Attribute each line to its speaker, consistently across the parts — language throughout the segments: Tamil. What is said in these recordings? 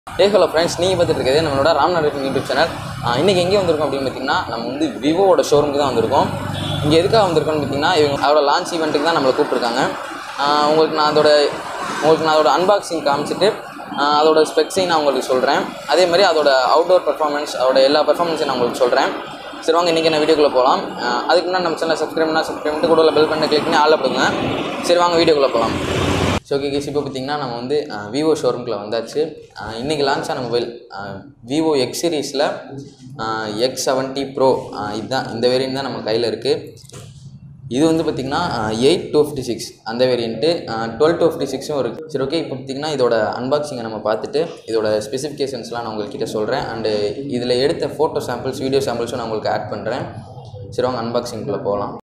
Speaker 1: ஏ ஹலோ ஃப்ரெண்ட்ஸ் நீங்கள் பார்த்துட்டு இருக்கிறது நம்மளோட ராம்நாத் யூடியூப் சேனல் இன்றைக்கி எங்கே வந்திருக்கோம் அப்படின்னு பார்த்தீங்கன்னா நம்ம வந்து விவோவோட ஷோரூமுக்கு தான் வந்திருக்கோம் இங்கே எதுக்காக வந்திருக்கோம்னு பார்த்தீங்கன்னா இவங்க அதோட லான்ச் ஈவெண்ட்டுக்கு தான் நம்மளை கூப்பிட்ருக்காங்க ஆஹ் உங்களுக்கு நான் அதோட உங்களுக்கு நான் அதோட அன்பாக்சிங் காமிச்சிட்டு ஆஹ் அதோட ஸ்பெக்ஸையும் நான் உங்களுக்கு சொல்கிறேன் அதே மாதிரி அதோட அவுட்டோர் பர்ஃபார்மன்ஸ் அதோட எல்லா பர்ஃபார்மன்ஸையும் நான் உங்களுக்கு சொல்கிறேன் சரி வாங்க இன்றைக்கி நான் வீடியோக்குள்ளே போகலாம் ஆஹ் அதுக்கு முன்னாடி நம்ம சேனல் சப்ஸ்கிரைப் பண்ணால் சப்ஸ்கிரைப் பண்ணிட்டு கூட பெல் பண்ணி கிளிக் பண்ணி ஆள் போடுங்க சரி வாங்க வீடியோக்குள்ளே போகலாம் ஸோ ஓகே கேஸ் இப்போ பார்த்தீங்கன்னா நம்ம வந்து விவோ ஷோரூம்குள்ளே வந்தாச்சு அஹ் இன்னைக்கு லான்ச் ஆன மொபைல் விவோ எக்ஸ் சீரீஸில் எக்ஸ் செவன்ட்டி ப்ரோ இதுதான் இந்த வேரியன்ட் தான் நம்ம கையில் இருக்குது இது வந்து பார்த்திங்கன்னா எயிட் டூ ஃபிஃப்டி சிக்ஸ் அந்த வேரியண்ட்டு டுவெல் டூ ஃபிஃப்டி சிக்ஸும் இருக்குது சரி ஓகே இப்போ பார்த்திங்கன்னா இதோட அன்பாக்சிங்கை நம்ம பார்த்துட்டு இதோட ஸ்பெசிஃபிகேஷன்ஸ்லாம் நான் உங்கள்கிட்ட சொல்கிறேன் அண்டு இதில் எடுத்த ஃபோட்டோ சாம்பிள்ஸ் வீடியோ சாம்பிள்ஸும் நான் உங்களுக்கு ஆட் பண்ணுறேன் சரி வாங்க அன்பாக்சிங்குள்ளே போகலாம்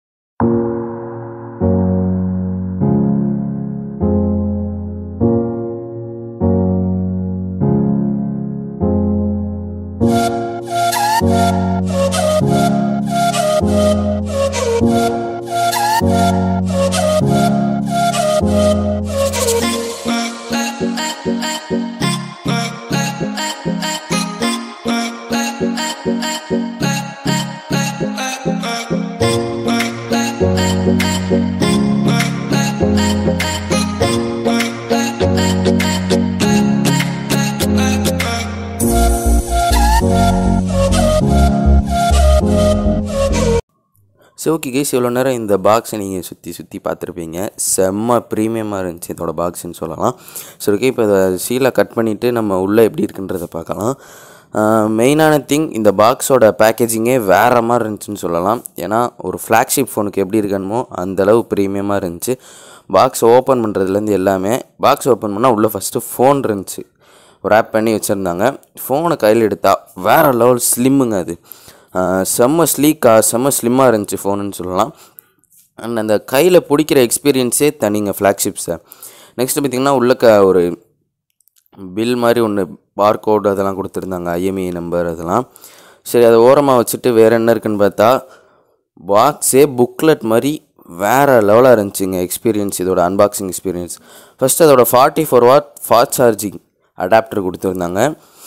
Speaker 1: ஸோ ஓகே கேஸ் இவ்வளோ நேரம் இந்த பாக்ஸை நீங்கள் சுற்றி சுற்றி பார்த்துருப்பீங்க செம்ம ப்ரீமியமாக இருந்துச்சு இதோட பாக்ஸ்னு சொல்லலாம் சரி ஓகே இப்போ இதை சீலை கட் பண்ணிவிட்டு நம்ம உள்ளே எப்படி இருக்குன்றதை பார்க்கலாம் மெயினான திங் இந்த பாக்ஸோட பேக்கேஜிங்கே வேறு மாதிரி இருந்துச்சுன்னு சொல்லலாம் ஏன்னா ஒரு ஃப்ளாக்ஷிப் ஃபோனுக்கு எப்படி இருக்கணுமோ அந்தளவு ப்ரீமியமாக இருந்துச்சு பாக்ஸ் ஓப்பன் பண்ணுறதுலேருந்து எல்லாமே பாக்ஸ் ஓப்பன் பண்ணால் உள்ளே ஃபஸ்ட்டு ஃபோன் இருந்துச்சு ரேப் பண்ணி வச்சுருந்தாங்க ஃபோனை கையில் எடுத்தால் வேறு லெவல் ஸ்லிம்முங்க அது ஆஹ் செம்ம ஸ்லீக்காக செம்ம ஸ்லிம்மாக இருந்துச்சு ஃபோனுன்னு சொல்லலாம் அண்ட் அந்த கையில் பிடிக்கிற எக்ஸ்பீரியன்ஸே தனிங்க ஃப்ளாக்ஷிப்ஸை நெக்ஸ்ட்டு பார்த்திங்கன்னா உள்ளக்க ஒரு பில் மாதிரி ஒன்று பார்கோட் அதெல்லாம் கொடுத்துருந்தாங்க ஐஎம்இ நம்பர் அதெல்லாம் சரி அதை ஓரமாக வச்சுட்டு வேறு என்ன இருக்குன்னு பார்த்தா பாக்ஸே புக்லெட் மாதிரி வேறு லெவலாக இருந்துச்சுங்க எக்ஸ்பீரியன்ஸ் இதோட அன்பாக்சிங் எக்ஸ்பீரியன்ஸ் ஃபஸ்ட்டு அதோட forty four watt fast charging adapter கொடுத்துருந்தாங்க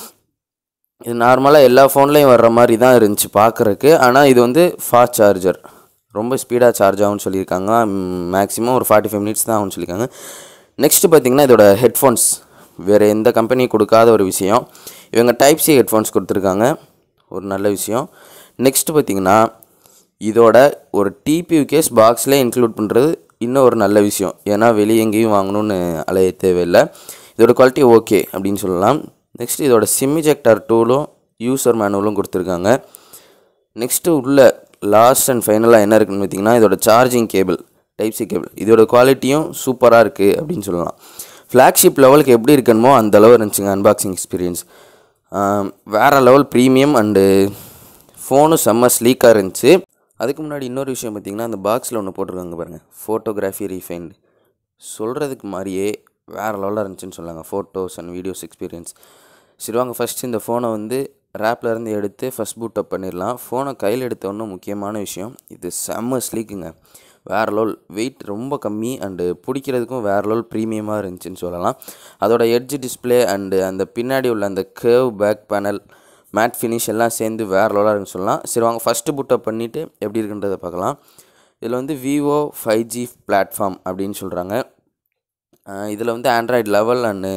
Speaker 1: இது நார்மலாக எல்லா ஃபோன்லேயும் வர்ற மாதிரி தான் இருந்துச்சு பார்க்குறக்கு ஆனால் இது வந்து ஃபாஸ்ட் சார்ஜர் ரொம்ப ஸ்பீடாக சார்ஜ் ஆகும்னு சொல்லியிருக்காங்க மேக்ஸிமம் ஒரு ஃபார்ட்டி ஃபைவ் மினிட்ஸ் தான் ஆகும்னு சொல்லியிருக்காங்க நெக்ஸ்ட்டு பார்த்தீங்கன்னா இதோட ஹெட்ஃபோன்ஸ் வேறு எந்த கம்பெனி கொடுக்காத ஒரு விஷயம் இவங்க டைப் சி ஹெட்ஃபோன்ஸ் கொடுத்துருக்காங்க ஒரு நல்ல விஷயம் நெக்ஸ்ட்டு பார்த்தீங்கன்னா இதோட ஒரு டிபியூ கேஸ் பாக்ஸ்லேயே இன்க்ளூட் பண்ணுறது இன்னும் ஒரு நல்ல விஷயம் ஏன்னா வெளியே எங்கேயும் வாங்கணும்னு அலைய தேவையில்லை இதோட குவாலிட்டி ஓகே அப்படின்னு சொல்லலாம் நெக்ஸ்ட் இதோட சிம் இஜெக்டர் டூலும் யூசர் மேனுவலும் கொடுத்துருக்காங்க நெக்ஸ்ட்டு உள்ள லாஸ்ட் அண்ட் ஃபைனலாக என்ன இருக்குன்னு பார்த்தீங்கன்னா இதோட charging cable type C cable இதோட குவாலிட்டியும் சூப்பராக இருக்குது அப்படின்னு சொல்லலாம் ஃப்ளாக்ஷிப் லெவலுக்கு எப்படி இருக்கணுமோ அந்த அளவு இருந்துச்சுங்க அன்பாக்சிங் எக்ஸ்பீரியன்ஸ் வேறு லெவல் ப்ரீமியம் அண்டு ஃபோனும் செம்ம ஸ்லீக்காக இருந்துச்சு அதுக்கு முன்னாடி இன்னொரு விஷயம் பார்த்தீங்கன்னா அந்த பாக்ஸில் ஒன்று போட்டிருக்காங்க பாருங்கள் ஃபோட்டோகிராஃபி ரீஃபைண்ட் சொல்கிறதுக்கு மாதிரியே வேறு லெவலில் இருந்துச்சுன்னு சொன்னாங்க ஃபோட்டோஸ் அண்ட் வீடியோஸ் எக்ஸ்பீரியன்ஸ் சரி வாங்க ஃபஸ்ட் இந்த ஃபோனை வந்து ரேப்ல இருந்து எடுத்து ஃபஸ்ட் பூட் அப் பண்ணிடலாம் ஃபோனை கையில் எடுத்தோன்னே முக்கியமான விஷயம் இது செம்ம ஸ்லீக்குங்க வேறு லெவல் வெயிட் ரொம்ப கம்மி அண்டு பிடிக்கிறதுக்கும் வேறு லெவல் ப்ரீமியமாக இருந்துச்சுன்னு சொல்லலாம் அதோட எட்ஜ் டிஸ்பிளே அண்டு அந்த பின்னாடி உள்ள அந்த curve back panel matte finish எல்லாம் சேர்ந்து வேறு லெவலாக இருக்குன்னு சொல்லலாம் சரி வாங்க ஃபஸ்ட்டு பூட் அப் பண்ணிவிட்டு எப்படி இருக்குன்றதை பார்க்கலாம் இதில் வந்து விவோ ஃபைவ் ஜி பிளாட்ஃபார்ம் அப்படின்னு சொல்கிறாங்க இதில் வந்து Android level and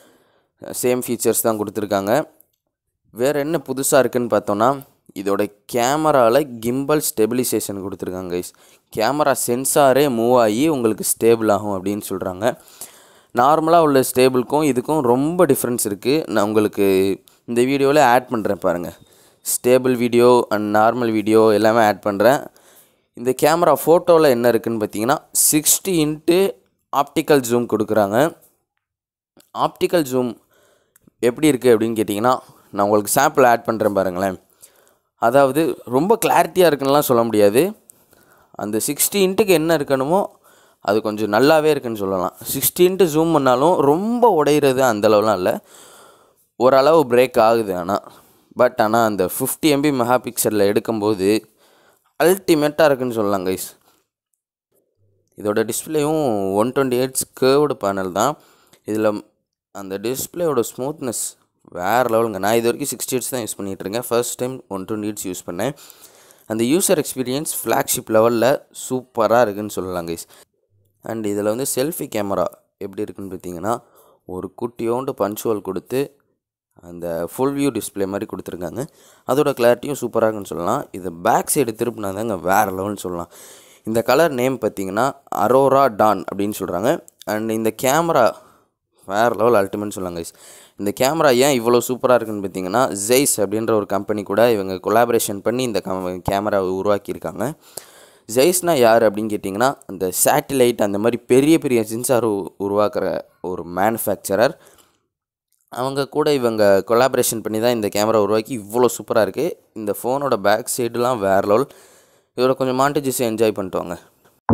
Speaker 1: same features தான் கொடுத்துருக்காங்க வேறு என்ன புதுசாக இருக்குன்னு பார்த்தோன்னா இதோட கேமராவில் கிம்பல் ஸ்டெபிலைசேஷன் கொடுத்துருக்காங்க கைஸ் கேமரா சென்சாரே மூவ் ஆகி உங்களுக்கு ஸ்டேபிள் ஆகும் அப்படின்னு சொல்கிறாங்க நார்மலாக உள்ள ஸ்டேபிளுக்கும் இதுக்கும் ரொம்ப டிஃப்ரென்ஸ் இருக்குது நான் உங்களுக்கு இந்த வீடியோவில் ஆட் பண்ணுறேன் பாருங்கள் stable video and normal video எல்லாமே ஆட் பண்ணுறேன் இந்த கேமரா ஃபோட்டோவில் என்ன இருக்குதுன்னு பார்த்தீங்கன்னா சிக்ஸ்டி இன்ட்டு ஆப்டிக்கல் ஜூம் கொடுக்குறாங்க ஆப்டிக்கல் ஜூம் எப்படி இருக்குது அப்படின்னு கேட்டிங்கன்னா நான் உங்களுக்கு சாம்பிள் ஆட் பண்ணுறேன் பாருங்களேன் அதாவது ரொம்ப கிளாரிட்டியாக இருக்குன்னுலாம் சொல்ல முடியாது அந்த சிக்ஸ்டி இன்ட்டுக்கு என்ன இருக்கணுமோ அது கொஞ்சம் நல்லாவே இருக்குன்னு சொல்லலாம் சிக்ஸ்டி இன்ட்டு ஜூம் பண்ணாலும் ரொம்ப உடையிறது அந்த அளவுலாம் இல்லை ஓரளவு பிரேக் ஆகுது ஆனால் பட் ஆனால் அந்த ஃபிஃப்டி எம்பி மெகா பிக்சலில் எடுக்கும்போது அல்டிமேட்டாக இருக்குன்னு சொல்லலாம் கைஸ் இதோட டிஸ்பிளேயும் one twenty hertz curved panel தான் இதில் அந்த டிஸ்பிளேயோட ஸ்மூத்னஸ் வேறு லெவலுங்க நான் இது வரைக்கும் சிக்ஸ்டி ஹெட்ஸ் தான் யூஸ் பண்ணிகிட்டு இருக்கேன் first time one twenty hertz use பண்ணேன் அந்த யூசர் எக்ஸ்பீரியன்ஸ் ஃப்ளாக்ஷிப் லெவலில் சூப்பராக இருக்குன்னு சொல்லலாம் கைஸ் அண்ட் இதில் வந்து செல்ஃபி கேமரா எப்படி இருக்குன்னு பார்த்தீங்கன்னா ஒரு குட்டியோண்டு பஞ்ச் ஹோல் கொடுத்து அந்த ஃபுல் வியூ டிஸ்ப்ளே மாதிரி கொடுத்துருக்காங்க அதோட கிளாரிட்டியும் சூப்பராக இருக்குன்னு சொல்லலாம் இது பேக் சைடு திருப்பினா தாங்க வேறு லெவல்னு சொல்லலாம் இந்த கலர் நேம் பார்த்தீங்கன்னா அரோரா டான் அப்படின்னு சொல்கிறாங்க அண்ட் இந்த கேமரா வேறு லெவல் அல்டிமேட்னு சொல்லலாம் கைஸ் இந்த கேமரா ஏன் இவ்வளோ சூப்பராக இருக்குன்னு பார்த்தீங்கன்னா ஜெய்ஸ் அப்படின்ற ஒரு கம்பெனி கூட இவங்க கொலாபரேஷன் பண்ணி இந்த கேமராவை உருவாக்கியிருக்காங்க ஜெய்ஸ்னா யார் அப்படின்னு கேட்டிங்கன்னா அந்த சேட்டிலைட் அந்த மாதிரி பெரிய பெரிய சென்சார் உருவாக்குற ஒரு மேனுஃபேக்சரர் அவங்க கூட இவங்க கொலாபரேஷன் பண்ணி தான் இந்த கேமரா உருவாக்கி இவ்வளோ சூப்பராக இருக்குது இந்த ஃபோனோட பேக் சைடுலாம் வேறு லெவல் இதோட கொஞ்சம் மாண்டேஜஸ் என்ஜாய் பண்ணிட்டு வாங்க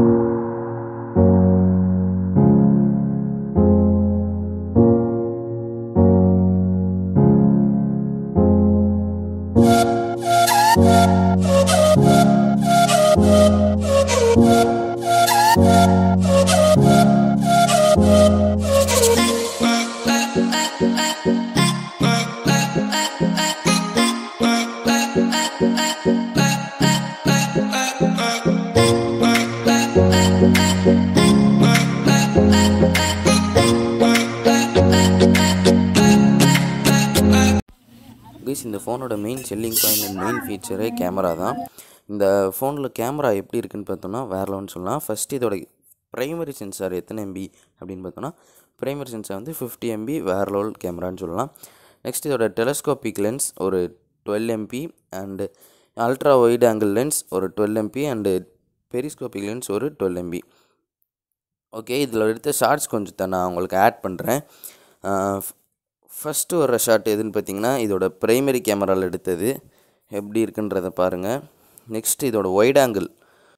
Speaker 1: கைஸ் இந்த ஃபோனோட main selling point and main ஃபீச்சரே கேமரா தான் இந்த ஃபோனில் கேமரா எப்படி இருக்குன்னு பார்த்தோம்னா வேறு லெவல்னு சொல்லலாம் ஃபஸ்ட் இதோட ப்ரைமரி சென்சார் எத்தனை எம்பி அப்படின்னு பார்த்தோம்னா ப்ரைமரி சென்சார் வந்து ஃபிஃப்டி எம்பி வேறு லெவல் கேமரான்னு சொல்லலாம் நெக்ஸ்ட் இதோட டெலஸ்கோபிக் லென்ஸ் ஒரு twelve MP and ultra wide angle lens ஒரு twelve MP and periscopic lens ஒரு டுவெல் எம்பி ஓகே இதில் எடுத்த ஷார்ட்ஸ் கொஞ்சம் நான் உங்களுக்கு ஆட் பண்ணுறேன் ஃபஸ்ட்டு வர ஷாட் எதுன்னு பார்த்தீங்கன்னா இதோட ப்ரைமரி கேமராவில் எடுத்தது எப்படி இருக்குன்றதை பாருங்கள் நெக்ஸ்ட் இதோட ஒயிட் ஆங்கிள்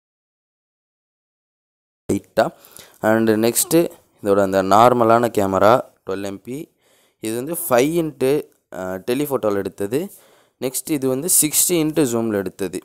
Speaker 1: லைட்டாக அண்டு நெக்ஸ்ட்டு இதோட அந்த நார்மலான கேமரா டுவெல் எம்பி இது வந்து ஃபைவ் இன்ட்டு டெலிஃபோட்டோவில் எடுத்தது நெக்ஸ்ட் இது வந்து சிக்ஸ்டி இன்ட்டு ஜூமில் எடுத்தது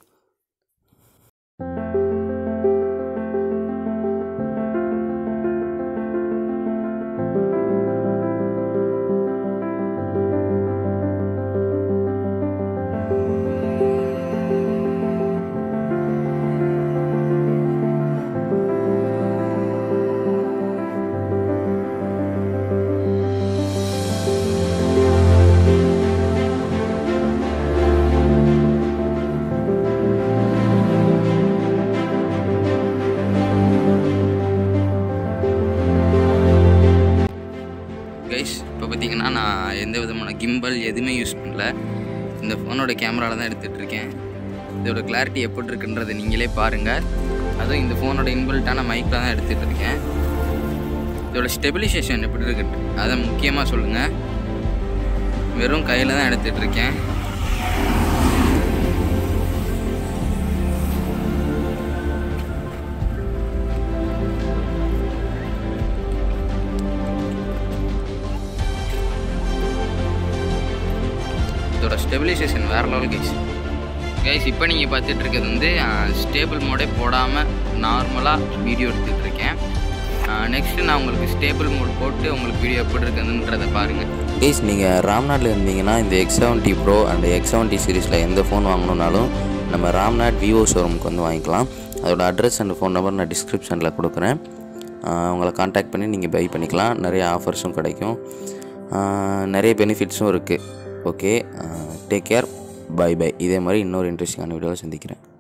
Speaker 1: கைஸ் இப்போ பார்த்தீங்கன்னா நான் எந்த விதமான கிம்பல் எதுவுமே யூஸ் பண்ணல இந்த ஃபோனோட கேமராவில் தான் எடுத்துகிட்டு இருக்கேன் இதோட கிளாரிட்டி எப்படி இருக்குன்றதை நீங்களே பாருங்கள் அதுவும் இந்த ஃபோனோட இன்பில்ட்டான மைக்கில் தான் எடுத்துகிட்டு இருக்கேன் இதோட ஸ்டெபிலைசேஷன் எப்படி இருக்கு அதை முக்கியமாக சொல்லுங்கள் வெறும் கையில் தான் எடுத்துகிட்டு இருக்கேன் இதோட ஸ்டெபிலைசேஷன் வேறு லெவல் கைஸ் கைஸ் இப்போ நீங்கள் பார்த்துட்டு இருக்கிறது வந்து ஸ்டேபிள் மோடே போடாமல் நார்மலாக வீடியோ எடுத்துகிட்டு இருக்கேன் நெக்ஸ்ட்டு நான் உங்களுக்கு ஸ்டேபிள் மோட் போட்டு உங்களுக்கு வீடியோ எப்படி இருக்குதுன்றதை பாருங்கள் கைஸ் நீங்கள் ராம்நாட்டில் இருந்தீங்கன்னா இந்த X seventy pro and X seventy சீரீஸில் எந்த ஃபோன் வாங்கணுன்னாலும் நம்ம ராம்நாட் விவோ ஷோரூமுக்கு வந்து வாங்கிக்கலாம் அதோட அட்ரஸ் அண்ட் ஃபோன் நம்பர் நான் டிஸ்கிரிப்ஷனில் கொடுக்குறேன் அவங்கள காண்டாக்ட் பண்ணி நீங்கள் பை பண்ணிக்கலாம் நிறைய ஆஃபர்ஸும் கிடைக்கும் நிறைய பெனிஃபிட்ஸும் இருக்குது okay take care bye bye இதே மாதிரி இன்னொரு இன்ட்ரெஸ்டிங்கான வீடியோவில் சந்திக்கிறேன்